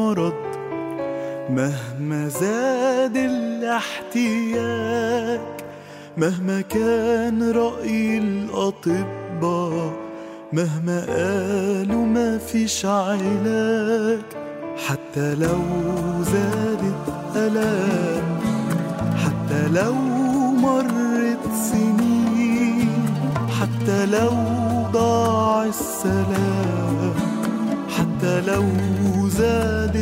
المرض مهما زاد الاحتياج مهما كان رأي الأطباء مهما قالوا ما فيش علاج حتى لو زادت ألام حتى لو مرت سنين حتى لو ضاع السلام حتى لو زاد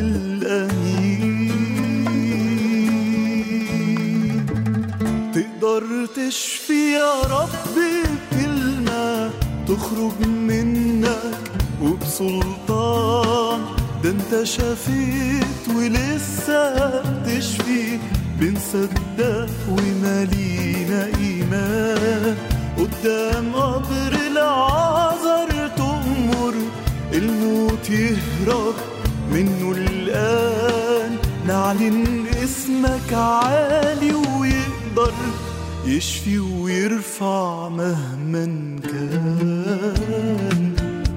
الأنين تقدر تشفي يا رب بكلمة تخرج منك وبسلطان ده انت شفيت ولسه بتشفي بنصدق ومالينا ايمان قدام قبر العذر تأمر الموت يهرب منه الآن نعلن اسمك عالي ويقدر يشفي ويرفع مهما كان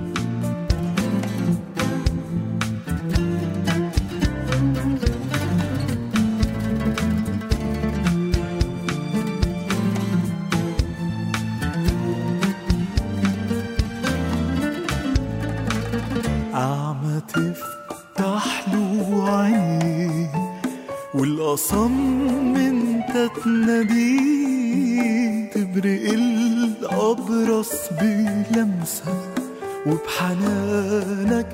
أعمى تفتح له عينيه والأصم انت تناديه تبرق الأبرص بلمسة وبحنانك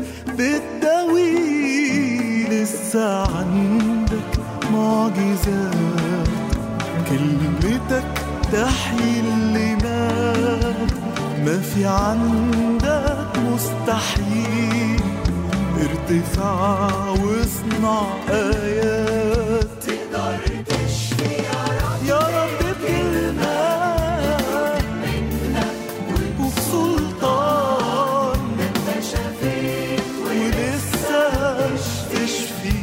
بتداوي لسه عندك معجزات كلمتك تحيي اللي مات ما في عندك مستحيل ارتفاع واصنع آيات تقدر تشفي يا رب يا رب بكلمة وبسلطان انت شفيت ولسه تشفي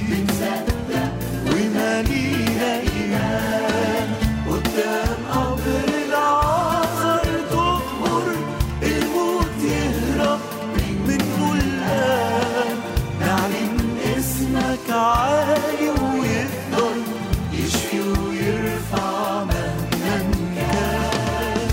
ومالينا إيمان قدام قبر العذر تؤمر الموت يهرب منه الآن نعلن اسمك عالي ويقدر يشفي ويرفع مهما كان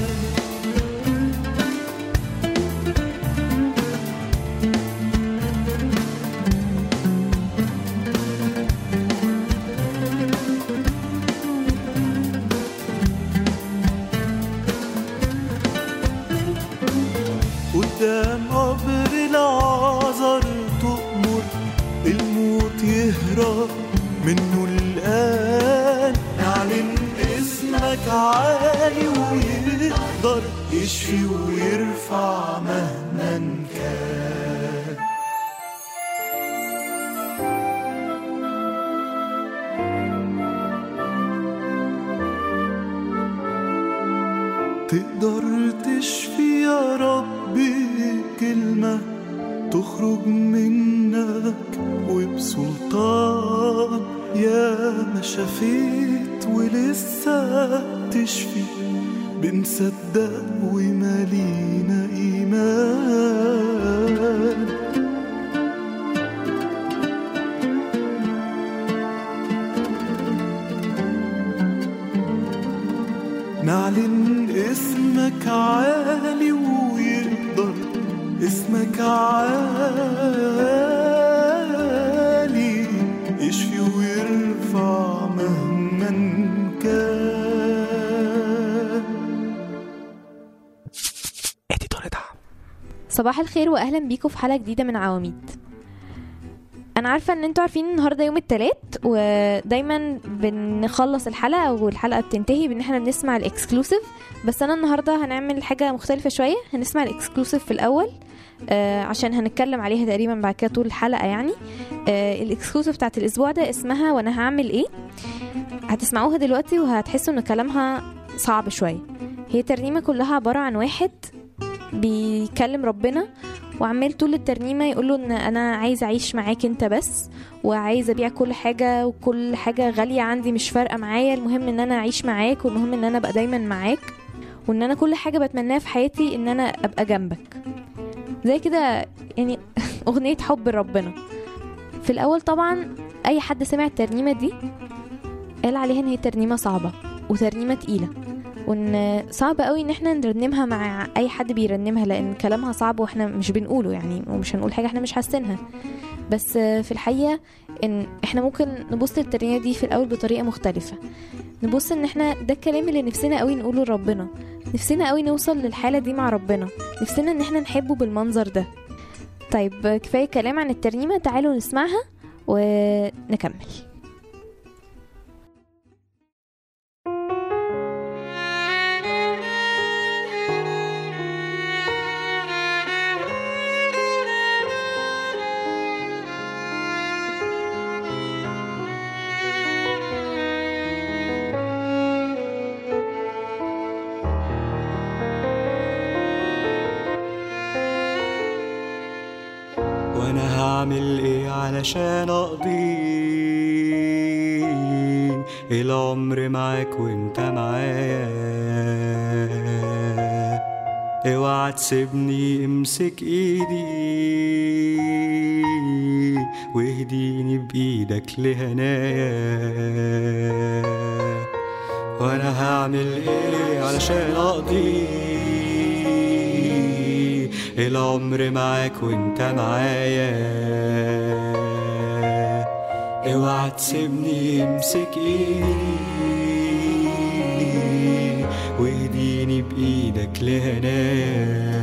قدام قبر العذر تؤمر الموت يهرب منه الآن نعلن اسمك عالي ويقدر يشفي ويرفع مهما كان تقدر تشفي يا ربي كلمة تخرج منك وبسلطان يا ما شفيت ولسه تشفي بنصدق ومالينا إيمان نعلن اسمك عالي ويقدر اسمك عالي يشفي ويرفع مهما كان صباح الخير واهلا بيكم في حلقه جديده من عواميد انا عارفه ان انتوا عارفين النهارده يوم التلات ودايما بنخلص الحلقه والحلقه بتنتهي بان احنا بنسمع الاكسكلوسيف بس انا النهارده هنعمل حاجه مختلفه شويه هنسمع الاكسكلوسيف في الاول آه عشان هنتكلم عليها تقريبا بعد كده طول الحلقه يعني آه الاكسكلوسيف بتاعت الاسبوع ده اسمها وانا هعمل ايه هتسمعوها دلوقتي وهتحسوا ان كلامها صعب شويه هي ترنيمه كلها عباره عن واحد بيكلم ربنا وعمال طول الترنيمة يقوله ان انا عايز اعيش معاك انت بس وعايز ابيع كل حاجة وكل حاجة غالية عندي مش فارقة معايا المهم ان انا اعيش معاك والمهم ان انا ابقى دايما معاك وان انا كل حاجة بتمناها في حياتي ان انا ابقى جنبك زي كده يعني اغنية حب ربنا في الاول طبعا اي حد سمع الترنيمه دي قال عليها ان هي ترنيمه صعبه وترنيمه تقيله وان صعب قوي ان احنا نرنمها مع اي حد بيرنمها لان كلامها صعب واحنا مش بنقوله يعني ومش هنقول حاجه احنا مش حاسينها بس في الحقيقه ان احنا ممكن نبص للترنيمه دي في الاول بطريقه مختلفه نبص ان احنا ده الكلام اللي نفسنا قوي نقوله لربنا نفسنا قوي نوصل للحاله دي مع ربنا نفسنا ان احنا نحبه بالمنظر ده طيب كفايه كلام عن الترنيمه تعالوا نسمعها ونكمل وانا هعمل ايه علشان اقضي العمر معاك وانت معايا اوعى تسيبني امسك ايدي واهديني بايدك لهنايا وانا هعمل ايه علشان اقضي العمر معاك وانت معايا اوعى تسيبني امسك ايدي واهديني بايدك لهناك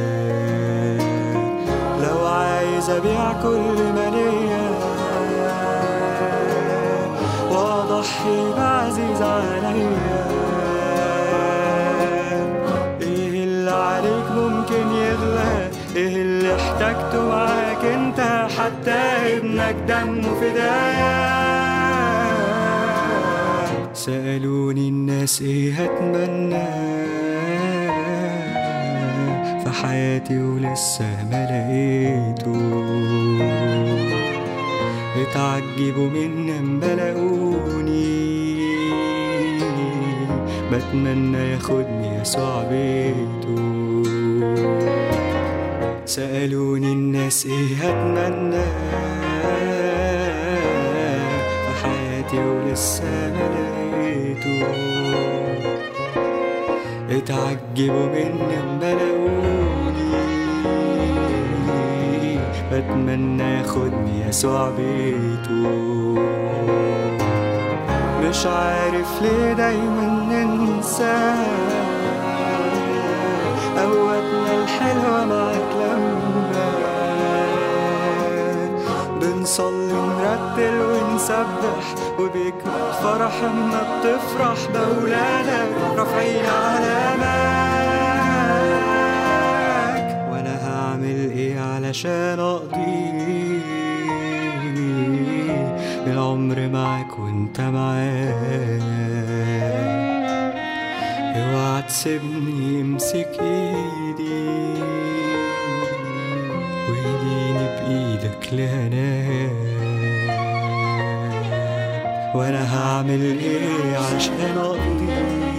لو عايز ابيع كل ما ليا واضحي بعزيز عليا ايه اللي عليك ممكن يغلى ايه اللي احتاجته معاك انت حتى ابنك دمه فدايا سألوني الناس ايه هتمنى في حياتي ولسه ما لقيته اتعجبوا مني اما لقوني بتمنى ياخدني يسوع بيته سألوني الناس ايه هتمنى في حياتي ولسه ما لقيته اتعجبوا مني اما لقوني بتمنى ياخدني يسوع بيته مش عارف ليه دايما ننسى قوتنا الحلوة معاك لما بنصلي نرتل ونسبح وبيكمل فرح اما بتفرح بولادك رافعين علامك وانا هعمل ايه علشان اقضي العمر معاك وانت معايا اوعى تسيبني امسك ايدي وايديني بايدك لهناك وانا هعمل ايه عشان اقضي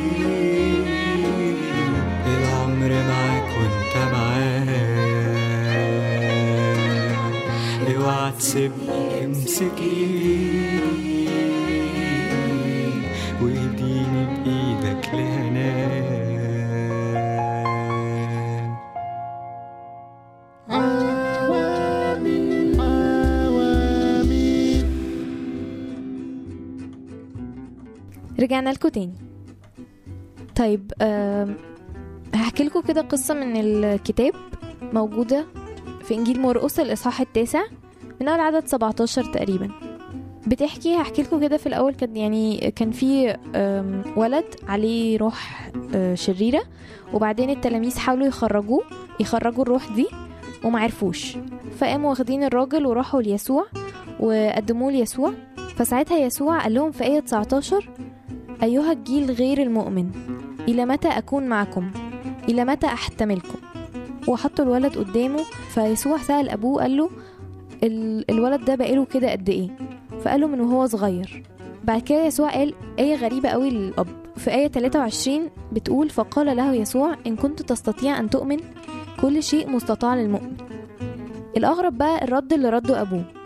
العمر معاك وانت معايا اوعى تسيبني امسك ايدي وايديني بايدك لهناك رجعنا لكم تاني طيب آم، هحكي لكم كده قصة من الكتاب موجودة في إنجيل مرقس الإصحاح التاسع من أول عدد 17 تقريبا بتحكي هحكي لكم كده في الأول كان يعني كان في آم، ولد عليه روح آه، شريرة وبعدين التلاميذ حاولوا يخرجوه يخرجوا الروح دي ومعرفوش فقاموا واخدين الراجل وراحوا ليسوع وقدموه ليسوع فساعتها يسوع قال لهم في آية 19 أيها الجيل غير المؤمن إلى متى أكون معكم إلى متى أحتملكم وحطوا الولد قدامه فيسوع سأل أبوه قال له ال- الولد ده بقاله كده قد إيه فقال له من وهو صغير بعد كده يسوع قال آية غريبة قوي للأب في آية 23 بتقول فقال له يسوع إن كنت تستطيع أن تؤمن كل شيء مستطاع للمؤمن الأغرب بقى الرد اللي رده أبوه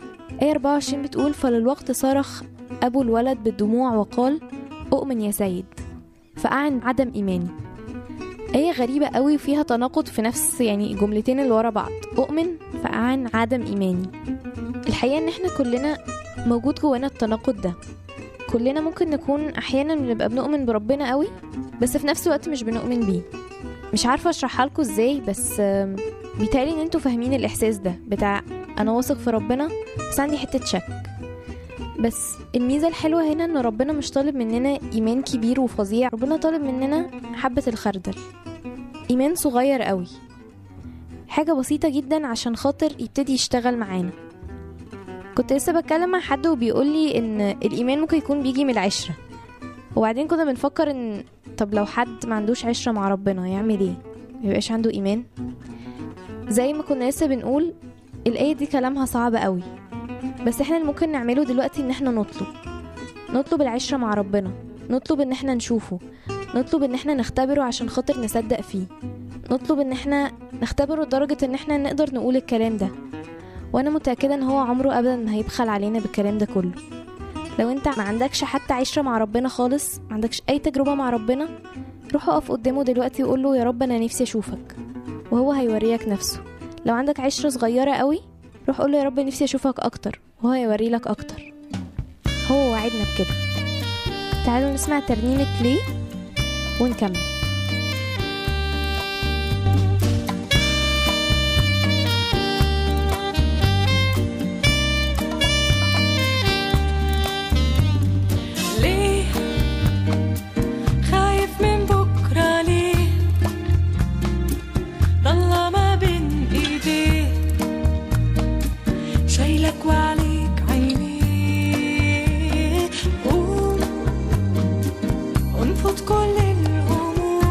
آية 24 بتقول فللوقت صرخ أبو الولد بالدموع وقال أؤمن يا سيد فأعن عدم إيماني آية غريبة قوي وفيها تناقض في نفس يعني الجملتين اللي ورا بعض أؤمن فأعن عدم إيماني الحقيقة إن إحنا كلنا موجود جوانا التناقض ده كلنا ممكن نكون أحيانا بنبقى بنؤمن بربنا قوي بس في نفس الوقت مش بنؤمن بيه مش عارفة أشرحها لكم إزاي بس آم، بيتهيألي إن انتوا فاهمين الإحساس ده بتاع أنا واثق في ربنا بس عندي حتة شك بس الميزة الحلوة هنا إن ربنا مش طالب مننا إيمان كبير وفظيع ربنا طالب مننا حبة الخردل إيمان صغير قوي حاجة بسيطة جدا عشان خاطر يبتدي يشتغل معانا كنت لسه بتكلم مع حد وبيقولي إن الإيمان ممكن يكون بيجي من العشرة وبعدين كنا بنفكر إن طب لو حد ما عندوش عشرة مع ربنا يعمل ايه ميبقاش عنده إيمان زي ما كنا لسه بنقول الآية دي كلامها صعب قوي بس احنا اللي ممكن نعمله دلوقتي ان احنا نطلب نطلب العشرة مع ربنا نطلب ان احنا نشوفه نطلب ان احنا نختبره عشان خاطر نصدق فيه نطلب ان احنا نختبره لدرجة ان احنا نقدر نقول الكلام ده وانا متأكدة ان هو عمره ابدا ما هيبخل علينا بالكلام ده كله لو انت ما عندكش حتى عشرة مع ربنا خالص ما عندكش اي تجربة مع ربنا روح اقف قدامه دلوقتي وقول له يا رب انا نفسي اشوفك وهو هيوريك نفسه لو عندك عشرة صغيرة قوي روح قول له يا رب نفسي اشوفك اكتر وهو هيوري لك اكتر هو وعدنا بكده تعالوا نسمع ترنيمة ليه ونكمل ليه خايف من بكرة ليه ضل ما بين ايديك شايلك وعليك عينيه قوم انفض كل الهموم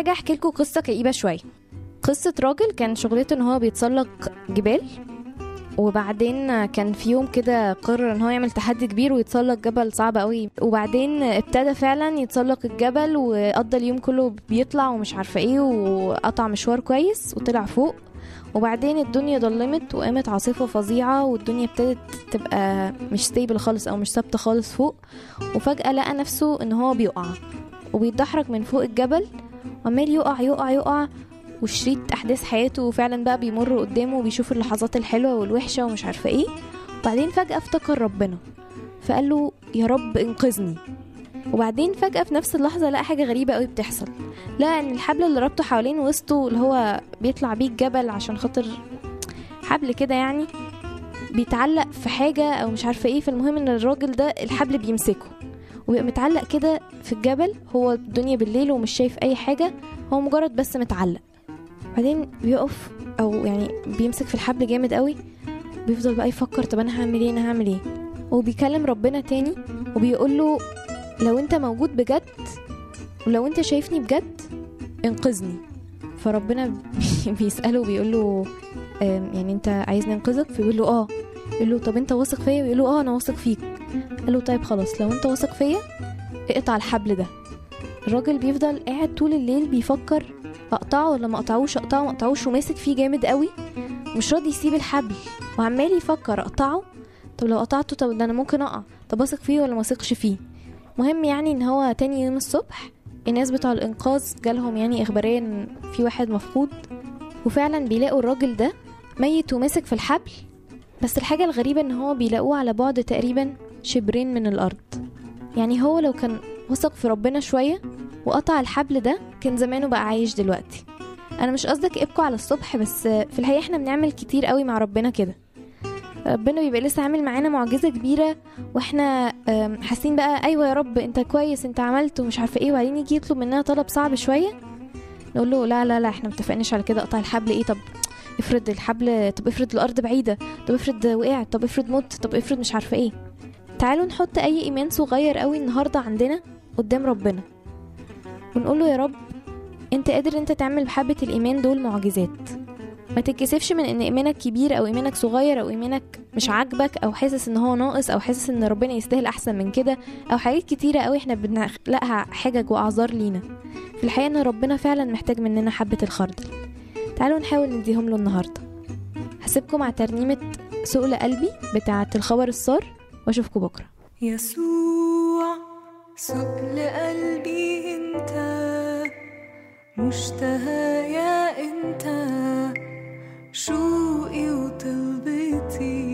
حاجه احكي لكم قصه كئيبه شويه قصه راجل كان شغلته ان هو بيتسلق جبال وبعدين كان في يوم كده قرر ان هو يعمل تحدي كبير ويتسلق جبل صعب قوي وبعدين ابتدى فعلا يتسلق الجبل وقضى اليوم كله بيطلع ومش عارفه ايه وقطع مشوار كويس وطلع فوق وبعدين الدنيا ضلمت وقامت عاصفة فظيعة والدنيا ابتدت تبقى مش ستيبل خالص او مش ثابتة خالص فوق وفجأة لقى نفسه ان هو بيقع وبيتدحرج من فوق الجبل وعمال يقع يقع يقع وشريط احداث حياته فعلا بقى بيمر قدامه وبيشوف اللحظات الحلوه والوحشه ومش عارفه ايه وبعدين فجاه افتكر ربنا فقال له يا رب انقذني وبعدين فجأة في نفس اللحظة لقى حاجة غريبة قوي بتحصل لقى ان الحبل اللي ربطه حوالين وسطه اللي هو بيطلع بيه الجبل عشان خاطر حبل كده يعني بيتعلق في حاجة او مش عارفة ايه فالمهم ان الراجل ده الحبل بيمسكه وبيبقى متعلق كده في الجبل هو الدنيا بالليل ومش شايف اي حاجة هو مجرد بس متعلق بعدين بيقف او يعني بيمسك في الحبل جامد قوي بيفضل بقى يفكر طب انا هعمل ايه انا هعمل ايه وبيكلم ربنا تاني وبيقول له لو انت موجود بجد ولو انت شايفني بجد انقذني فربنا بي- بيسأله وبيقول له آم، يعني انت عايزني انقذك فيقول له اه يقول له طب انت واثق فيا ويقول له اه انا واثق فيك قال له طيب خلاص لو انت واثق فيا اقطع الحبل ده الراجل بيفضل قاعد طول الليل بيفكر اقطعه ولا ما اقطعوش اقطعه ما اقطعوش وماسك فيه جامد قوي مش راضي يسيب الحبل وعمال يفكر اقطعه طب لو قطعته طب ده انا ممكن اقع طب اثق فيه ولا ما اثقش فيه مهم يعني ان هو تاني يوم الصبح الناس بتوع الانقاذ جالهم يعني اخباريا إن في واحد مفقود وفعلا بيلاقوا الراجل ده ميت وماسك في الحبل بس الحاجة الغريبة ان هو بيلاقوه على بعد تقريبا شبرين من الارض يعني هو لو كان وثق في ربنا شوية وقطع الحبل ده كان زمانه بقى عايش دلوقتي انا مش قصدك ابكوا على الصبح بس في الحقيقة احنا بنعمل كتير قوي مع ربنا كده ربنا بيبقى لسه عامل معانا معجزة كبيرة واحنا آم، حاسين بقى ايوه يا رب انت كويس انت عملت ومش عارفه ايه وبعدين يجي يطلب مننا طلب صعب شوية نقول له لا لا لا احنا متفقناش على كده قطع الحبل ايه طب افرض الحبل طب افرض الارض بعيدة طب افرض وقعت طب افرض مت طب افرض مش عارفه ايه تعالوا نحط اي ايمان صغير قوي النهارده عندنا قدام ربنا ونقول له يا رب انت قادر انت تعمل بحبة الايمان دول معجزات ما تتكسفش من ان ايمانك كبير او ايمانك صغير او ايمانك مش عاجبك او حاسس ان هو ناقص او حاسس ان ربنا يستاهل احسن من كده او حاجات كتيره قوي احنا بنخلقها حجج واعذار لينا في الحقيقه ان ربنا فعلا محتاج مننا حبه الخردل تعالوا نحاول نديهم له النهارده هسيبكم مع ترنيمه سؤل قلبي بتاعه الخبر السار واشوفكم بكره يسوع سؤل قلبي انت مشتهى يا انت شوقي وطلبتي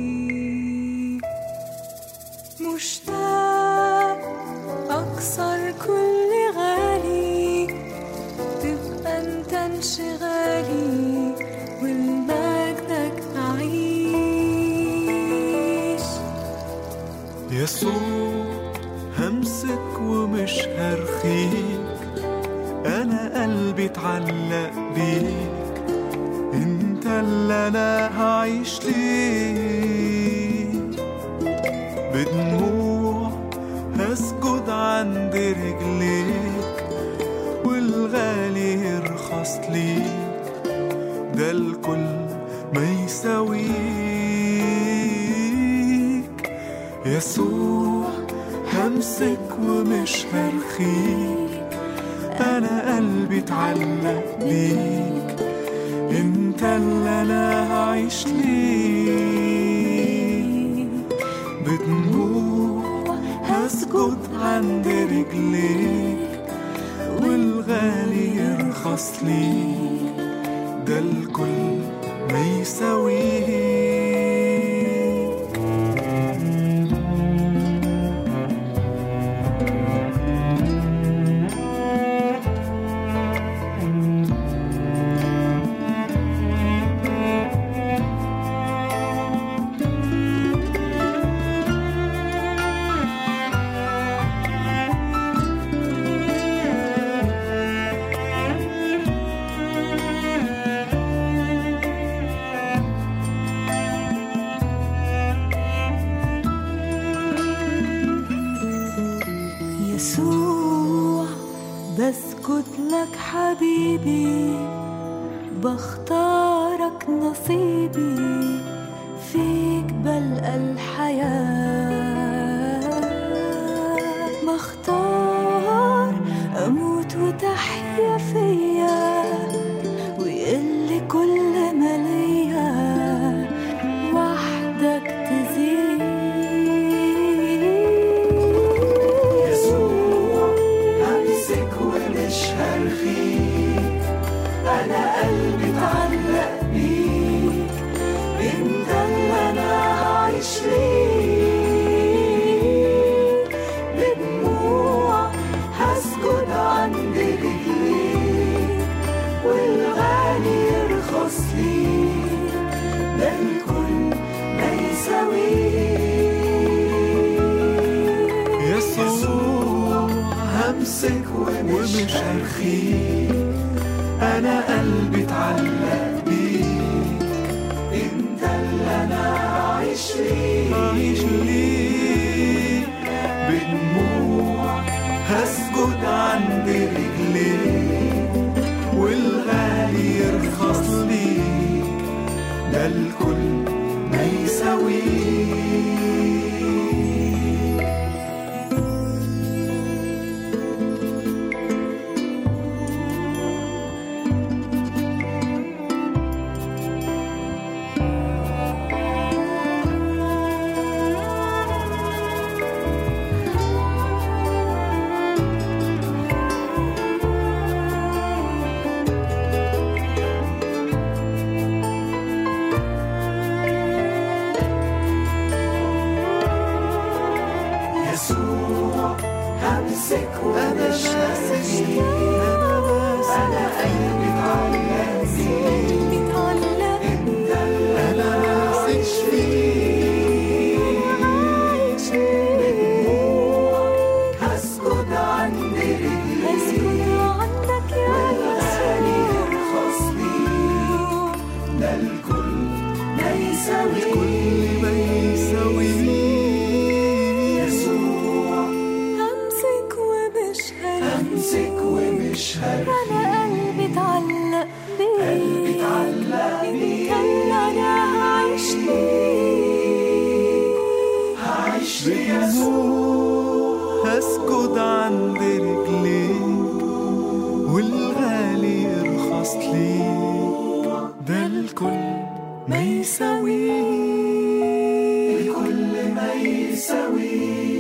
مشتاق اكسر كل غالي تبقى انت انشغالي والمجدك اعيش يسوع همسك ومش هرخيك انا قلبي اتعلق بيك انت اللي انا هعيش ليك بدموع هسجد عند رجليك والغالي يرخص ليك ده الكل ما يساويك يسوع همسك ومش هرخيك انا قلبي اتعلق بيك انت اللي انا هعيش ليك بدموع هسجد عند رجليك والغالي يرخص ليك ده الكل ما يساويك لك حبيبي بختارك نصيبي فيك بلقى الحياة بختار أموت وتحيا فيا ويقلي كل ما ليا وحدك تزيد يسوع همسك ومش هرخيك انا قلبي اتعلق بيك انت اللي انا هعيش ليك بدموع هسجد عند رجليك والغالي يرخص ليك ده الكل ما يساويك يسوع همسك ومش هرخيك انا قلبي اتعلق بيك انت اللي انا عايش ليك عايش ليك بدموع هسجد عند رجليك والغالي يرخص ليك ده الكل ما يساويك يسوع همسك ومش هسيب انا قلبي اتعلق بيك اتعلق انت اللي انا عايش فيه بدموع هسجد عند رجليك اسكن عندك يا والغالي يسوع يرخص ليك ده الكل ما يساوي الكل ما يساوي يسوع همسك ومش همسك هرميك ومش هرخي انا قلبي اتعلق بيك قلبي اتعلق انت اللي انا هعيش ليك هعيش ليسوع هسجد عند رجليك والغالي يرخص ليك ده الكل ما يساويه الكل ما يساويه